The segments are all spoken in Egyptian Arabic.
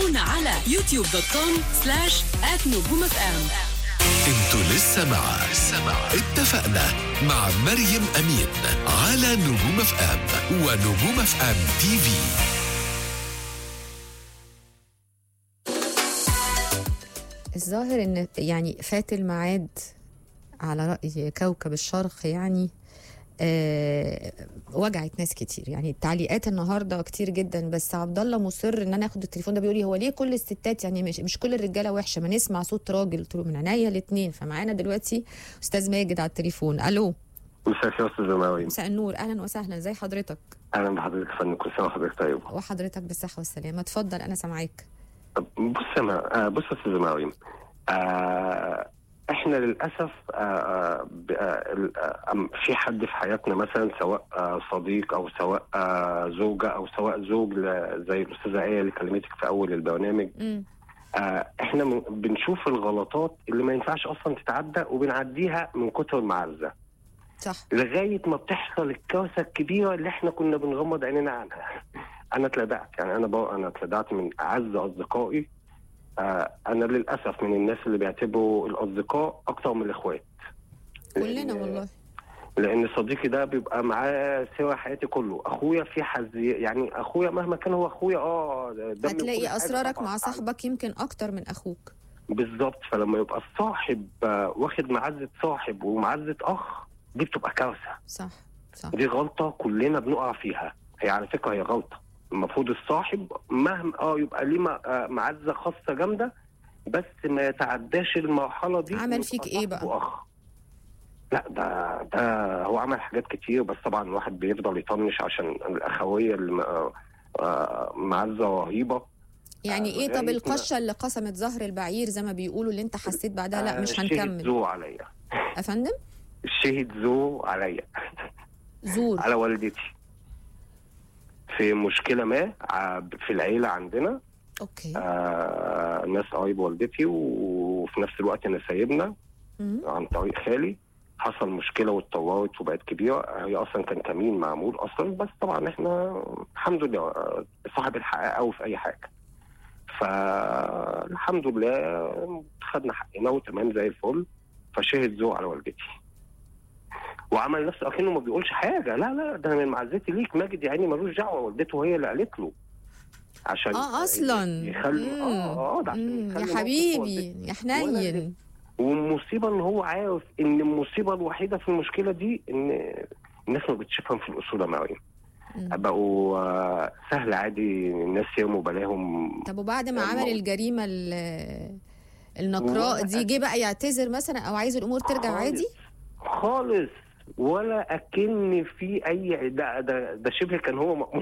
تابعونا على يوتيوب دوت كوم سلاش نجوم اف ام انتوا لسه مع اتفقنا مع مريم امين على نجوم اف ام ونجوم اف ام تي في الظاهر ان يعني فات الميعاد على رأي كوكب الشرق يعني آه وجعت ناس كتير يعني التعليقات النهارده كتير جدا بس عبد الله مصر ان انا اخد التليفون ده بيقول لي هو ليه كل الستات يعني مش, مش كل الرجاله وحشه ما نسمع صوت راجل قلت له من عينيا الاثنين فمعانا دلوقتي استاذ ماجد على التليفون الو مساء الخير يا استاذ زماوي مساء النور اهلا وسهلا ازي حضرتك اهلا بحضرتك يا فندم كل سنه وحضرتك طيب وحضرتك بالصحه والسلامه اتفضل انا سامعاك بص يا ما- آه، بص يا استاذ زماوي آه احنا للاسف آه، آه ب- آه، ال- آه، أم- في حد في حياتنا مثلا سواء آه، صديق او سواء آه، زوجه او سواء زوج ل- زي الاستاذه ايه اللي كلمتك في اول البرنامج امم آه، احنا من- بنشوف الغلطات اللي ما ينفعش اصلا تتعدى وبنعديها من كتر المعزه صح لغايه ما بتحصل الكارثه الكبيره اللي احنا كنا بنغمض عينينا عنها. انا اتلدعت يعني انا بقى انا اتلدعت من اعز اصدقائي آه انا للاسف من الناس اللي بيعتبروا الاصدقاء اكتر من الاخوات. كلنا لأن- والله لان صديقي ده بيبقى معاه سوى حياتي كله، اخويا في حز يعني اخويا مهما كان هو اخويا اه دمي وكل هتلاقي حاجة اسرارك طبعاً. مع صاحبك يمكن اكتر من اخوك بالظبط فلما يبقى الصاحب آه، واخد معزه صاحب ومعزه اخ دي بتبقى كارثه. صح صح دي غلطه كلنا بنقع فيها هي على فكره هي غلطه المفروض الصاحب مهما اه يبقى ليه م- آه، معزه خاصه جامده بس ما يتعداش المرحله دي عمل ويبقى فيك إيه بقى؟ صاحب وأخ. لا ده ده هو عمل حاجات كتير بس طبعا الواحد بيفضل يطنش عشان الاخويه اللي م- آه، آه، معزه رهيبه يعني آه، ايه طب لغاية ما- القشه اللي قسمت ظهر البعير زي ما بيقولوا اللي انت حسيت بعدها لا آه، مش شهد هنكمل ذو عليا يا فندم شهد ذو عليا زور على والدتي في مشكله ما ع- في العيله عندنا اوكي آه ناس قرايب والدتي وفي نفس الوقت انا سايبنا مم. عن طريق خالي حصل مشكله واتطورت وبقت كبيره هي اصلا كان كمين معمول اصلا بس طبعا احنا الحمد لله آه، صاحب الحق قوي في اي حاجه فالحمد لله خدنا حقنا وتمام زي الفل فشهد ذوق على والدتي وعمل نفسه اكنه ما بيقولش حاجه لا لا ده انا من معزتي ليك ماجد يعني ملوش دعوه والدته هي اللي قالت له عشان اه اصلا يخلوا مم. اه اه ده عشان مم. يخلي يا موقف حبيبي والدتي. يا حنين والمصيبه ان هو عارف ان المصيبه الوحيده في المشكله دي ان الناس ما بتشوفهم في الاصول يا مريم مم. بقوا آه، سهل عادي الناس يرموا بلاهم طب وبعد ما يعني عمل موت. الجريمه ال- النقراء ولا دي جه بقى يعتذر مثلا او عايز الامور ترجع خالص. عادي خالص ولا اكن في اي ده ده, ده شبه كان هو مأمور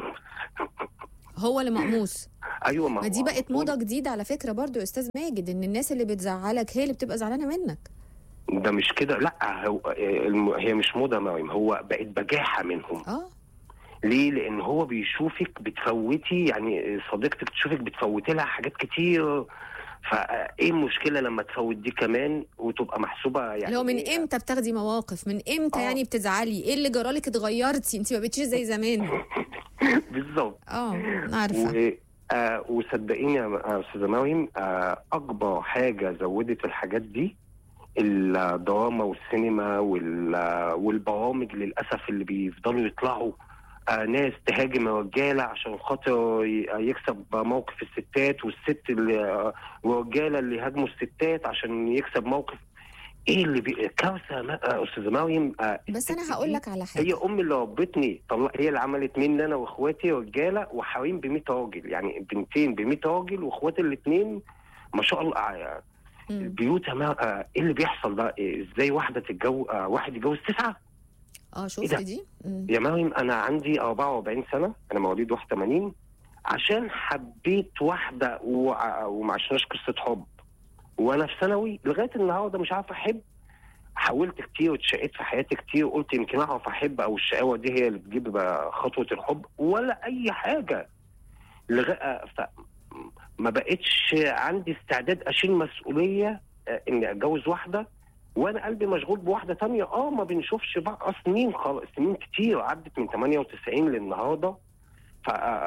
هو اللي مقموص ايوه ما ما دي هو بقت على طول. موضه جديده على فكره برضو يا استاذ ماجد ان الناس اللي بتزعلك هي اللي بتبقى زعلانه منك ده مش كده لا هو الم- هي مش موضه يا مريم هو بقت بجاحه منهم اه ليه؟ لأن هو بيشوفك بتفوتي يعني صديقتك تشوفك بتفوتي لها حاجات كتير فايه المشكله لما تفوت دي كمان وتبقى محسوبه يعني اللي هو من امتى بتاخدي مواقف من امتى آه. يعني بتزعلي ايه اللي جرالك اتغيرتي انت ما بقتيش زي زمان بالظبط اه عارفه و... آه وصدقيني يا م- آه، استاذه مريم آه اكبر حاجه زودت الحاجات دي الدراما والسينما وال... والبرامج للاسف اللي بيفضلوا يطلعوا آه ناس تهاجم الرجاله عشان خاطر ي- يكسب موقف الستات والست اللي آه، والرجاله اللي يهاجموا الستات عشان يكسب موقف ايه اللي بي... كارثه ما- آه، استاذه مريم آه بس الست انا هقول دي لك على هي حاجه امي اللي ربتني طلع هي اللي عملت مني انا واخواتي رجاله وحريم ب 100 راجل يعني بنتين ب 100 راجل واخواتي الاثنين ما شاء الله آه، مم. البيوت يا ما- آه، ايه اللي بيحصل ده إيه، ازاي واحده تتجوز آه واحد يتجوز تسعه اه شفت ده؟ دي مم. يا مريم انا عندي 44 سنه انا مواليد 81 عشان حبيت واحده وع- وما عشناش قصه حب وانا في ثانوي لغايه النهارده مش عارف احب حاولت كتير واتشقيت في حياتي كتير قلت يمكن اعرف احب او الشقاوه دي هي اللي تجيب بقى خطوه الحب ولا اي حاجه لغايه ف ما بقتش عندي استعداد اشيل مسؤوليه آه، اني اتجوز واحده وانا قلبي مشغول بواحده تانية اه ما بنشوفش بقى سنين خلاص سنين كتير عدت من 98 للنهارده ف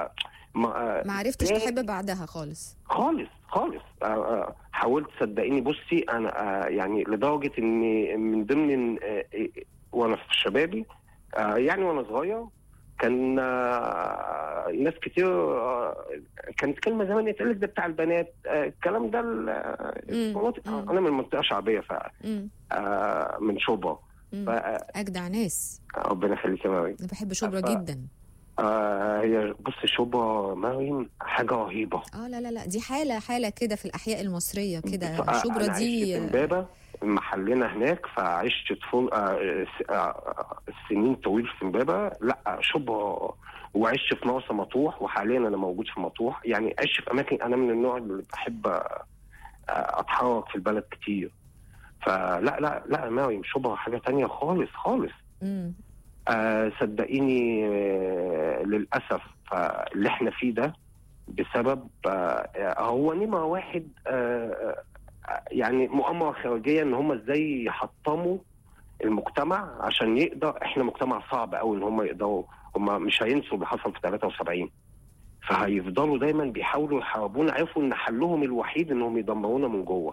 ما ما عرفتش تاني- تحب بعدها خالص خالص خالص آه، آه، حاولت صدقيني بصي انا آه، يعني لدرجه ان من ضمن آه، آه، وانا في شبابي آه، يعني وانا صغير كان آه، ناس كتير آه، كانت كلمه زمان يتقال لك ده بتاع البنات آه، الكلام ده ال- آه، مم، مناطق- مم. انا من منطقه شعبيه ف مم. آه، من شبرا مم. ف- اجدع ناس ربنا يخليك يا مريم انا بحب شبرا ف- جدا آه، هي بص شبرا مريم حاجه رهيبه اه لا لا لا دي حاله حاله كده في الاحياء المصريه كده ف- شبرا أنا دي عشت في امبابه محلنا هناك فعشت طفول آه، س- آه، سنين طويل في امبابه لا شبرا وعشت في مرسى مطروح وحاليا انا موجود في مطروح يعني عشت في اماكن انا من النوع اللي بحب آه، اتحرك في البلد كتير فلا لا لا يا مريم شبرا حاجه تانية خالص خالص مم. آه صدقيني آه للاسف آه اللي احنا فيه ده بسبب آه آه، هو نمره واحد آه آه، يعني مؤامره خارجيه ان هم ازاي يحطموا المجتمع عشان يقدر احنا مجتمع صعب قوي ان هم يقدروا هم مش هينسوا اللي حصل في 73 فهيفضلوا دايما بيحاولوا يحاربونا عرفوا ان حلهم الوحيد انهم يدمرونا من جوه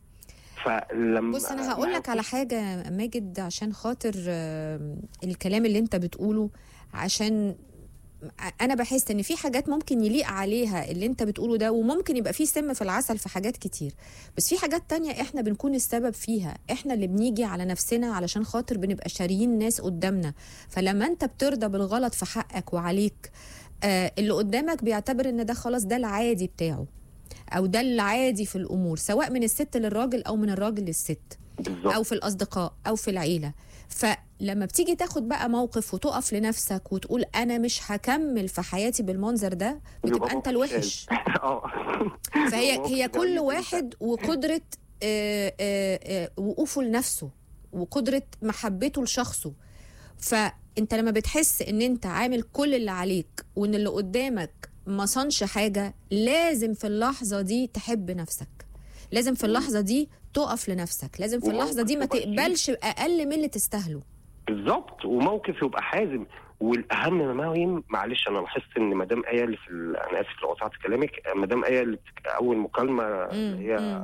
فلما بص انا هقول لك على حاجه ماجد عشان خاطر آه، الكلام اللي انت بتقوله عشان انا بحس ان في حاجات ممكن يليق عليها اللي انت بتقوله ده وممكن يبقى في سم في العسل في حاجات كتير بس في حاجات تانية احنا بنكون السبب فيها احنا اللي بنيجي على نفسنا علشان خاطر بنبقى شاريين ناس قدامنا فلما انت بترضى بالغلط في حقك وعليك آه اللي قدامك بيعتبر ان ده خلاص ده العادي بتاعه او ده العادي في الامور سواء من الست للراجل او من الراجل للست بالظبط او في الاصدقاء او في العيله فلما بتيجي تاخد بقى موقف وتقف لنفسك وتقول انا مش هكمل في حياتي بالمنظر ده بتبقى يبقى انت موقف الوحش اه فهي موقف هي كل جميل واحد وقدره آه، آه، آه، وقوفه لنفسه وقدره محبته لشخصه فانت لما بتحس ان انت عامل كل اللي عليك وان اللي قدامك ما صنش حاجه لازم في اللحظه دي تحب نفسك لازم في اللحظه دي تقف لنفسك لازم في وموقف اللحظه دي ما يبقى شديد. تقبلش اقل من اللي تستاهله بالظبط وموقف يبقى حازم والاهم يا مريم معلش انا لاحظت ان مدام ايه اللي في ال... انا اسف لو قطعت كلامك مدام ايه اللي بتك... اول مكالمه اللي هي مم.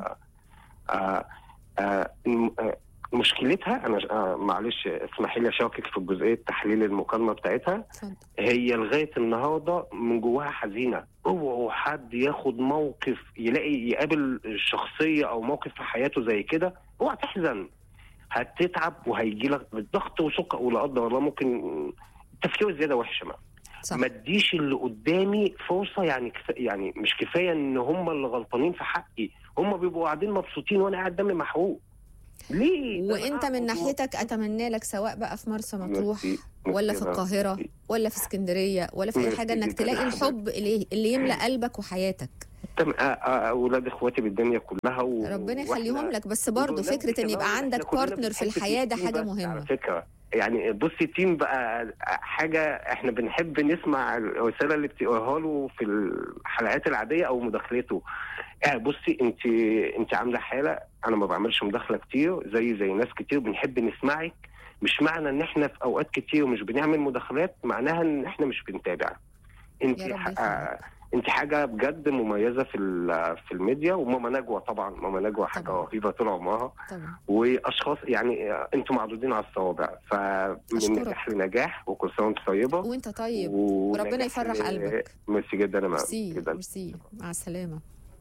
آه آه م- آه مشكلتها انا آه معلش اسمحي لي اشاركك في جزئيه تحليل المكالمه بتاعتها اتفضل هي لغايه النهارده من جواها حزينه اوعوا حد ياخد موقف يلاقي يقابل شخصيه او موقف في حياته زي كده اوعى تحزن هتتعب وهيجي لك بالضغط وسكر ولا قدر الله ممكن التفكير الزياده وحشه ما صح ما اديش اللي قدامي فرصه يعني كفا يعني مش كفايه ان هم اللي غلطانين في حقي هم بيبقوا قاعدين مبسوطين وانا قاعد دمي محروق ليه ده وانت أنا من قاعد ناحيتك اتمنى لك سواء بقى في مرسى مطروح ميرسي، ولا ميرسي في يا القاهره ميرسي. ولا في اسكندريه ولا في اي ميرسي حاجه انك جداً تلاقي يا الحب اللي, اللي يملى قلبك وحياتك تم- آه، آه، اولاد اخواتي بالدنيا كلها و... ربنا وإحنا- يخليهم لك بس برضه ودول فكره ان كمان يبقى إحنا عندك كلنا بارتنر في بنحب الحياه ده التيم حاجه بس على مهمه فكره يعني بصي التيم بقى حاجه احنا بنحب نسمع الرساله اللي بتقراها له في الحلقات العاديه او مداخلته آه بصي انت انت عامله حاله انا ما بعملش مداخله كتير زي زي ناس كتير بنحب نسمعك مش معنى ان احنا في اوقات كتير مش بنعمل مداخلات معناها ان احنا مش بنتابع انت يا رب ح- يخليك. آه، انت حاجه بجد مميزه في ال- في الميديا وماما نجوى طبعا ماما نجوى حاجه طبعاً. رهيبه طول عمرها طبعا واشخاص يعني آه، انتم معدودين على الصوابع فمن أشكرك. نجاح لنجاح وكل سنه وانت طيبه وانت طيب ونجاح وربنا يفرح ل- قلبك. ميرسي جدا يا ميرسي جدا ميرسي مع السلامه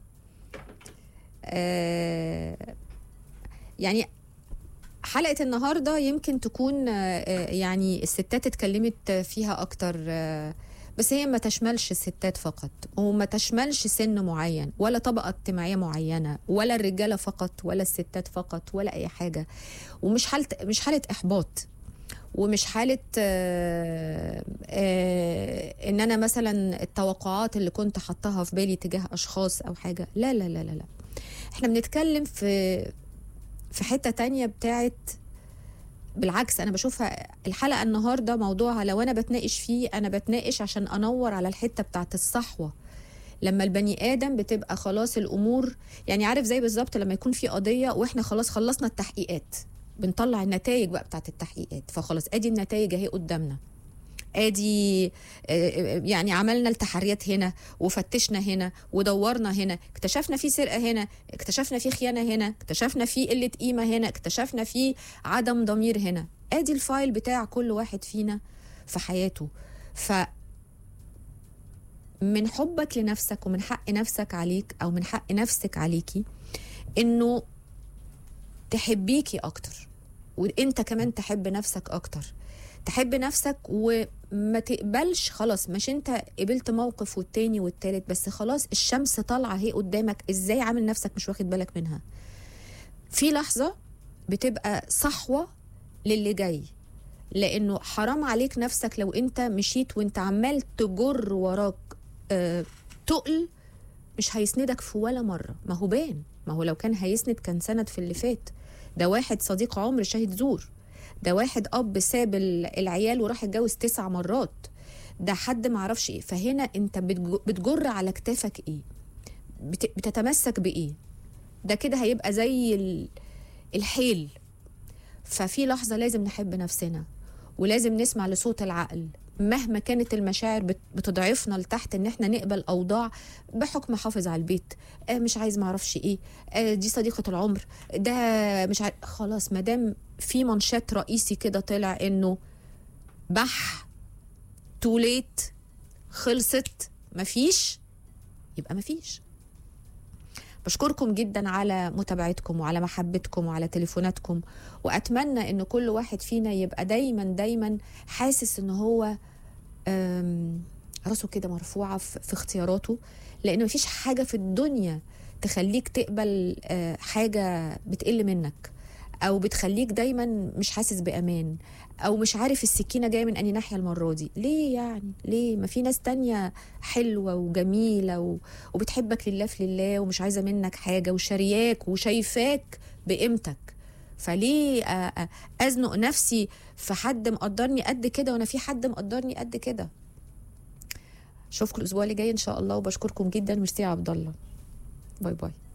آه يعني حلقة النهاردة يمكن تكون آه، آه، يعني الستات اتكلمت فيها أكتر آه، بس هي ما تشملش الستات فقط وما تشملش سن معين ولا طبقة اجتماعية معينة ولا الرجالة فقط ولا الستات فقط ولا أي حاجة ومش حالة مش حالة إحباط ومش حالة آه، آه، إن أنا مثلا التوقعات اللي كنت حطها في بالي تجاه أشخاص أو حاجة لا لا لا لا لا احنا بنتكلم في في حتة تانية بتاعت بالعكس انا بشوفها الحلقه النهارده موضوعها لو انا بتناقش فيه انا بتناقش عشان انور على الحته بتاعت الصحوه لما البني ادم بتبقى خلاص الامور يعني عارف زي بالظبط لما يكون في قضيه واحنا خلاص خلصنا التحقيقات بنطلع النتائج بقى بتاعت التحقيقات فخلاص ادي النتائج اهي قدامنا ادي آه، يعني عملنا التحريات هنا وفتشنا هنا ودورنا هنا اكتشفنا في سرقه هنا اكتشفنا في خيانه هنا اكتشفنا في قله قيمه هنا اكتشفنا في عدم ضمير هنا ادي الفايل بتاع كل واحد فينا في حياته ف من حبك لنفسك ومن حق نفسك عليك او من حق نفسك عليكي انه تحبيكي اكتر وانت كمان تحب نفسك اكتر تحب نفسك وما تقبلش خلاص مش انت قبلت موقف والتاني والتالت بس خلاص الشمس طالعه اهي قدامك ازاي عامل نفسك مش واخد بالك منها في لحظه بتبقى صحوه للي جاي لانه حرام عليك نفسك لو انت مشيت وانت عمال تجر وراك آه تقل مش هيسندك في ولا مره ما هو بان ما هو لو كان هيسند كان سند في اللي فات ده واحد صديق عمر شاهد زور ده واحد اب ساب ال- العيال وراح اتجوز تسع مرات ده حد معرفش ايه فهنا انت بتج- بتجر على كتافك ايه بت- بتتمسك بايه ده كده هيبقى زي ال- الحيل ففي لحظة لازم نحب نفسنا ولازم نسمع لصوت العقل مهما كانت المشاعر بت- بتضعفنا لتحت ان احنا نقبل اوضاع بحكم حافظ على البيت آه مش عايز معرفش ايه آه دي صديقة العمر ده مش عارف خلاص مادام في منشات رئيسي كده طلع انه بح توليت خلصت مفيش يبقى مفيش بشكركم جدا على متابعتكم وعلى محبتكم وعلى تليفوناتكم واتمنى ان كل واحد فينا يبقى دايما دايما حاسس ان هو أم، راسه كده مرفوعه في في اختياراته لان مفيش حاجه في الدنيا تخليك تقبل آه، حاجه بتقل منك او بتخليك دايما مش حاسس بامان او مش عارف السكينه جايه من اني ناحيه المره دي ليه يعني ليه ما في ناس تانية حلوه وجميله و... وبتحبك لله في لله ومش عايزه منك حاجه وشارياك وشايفاك بقيمتك فليه أ- أ- ازنق نفسي في حد مقدرني قد كده وانا في حد مقدرني قد كده اشوفكم الاسبوع اللي جاي ان شاء الله وبشكركم جدا ميرسي يا عبد الله باي باي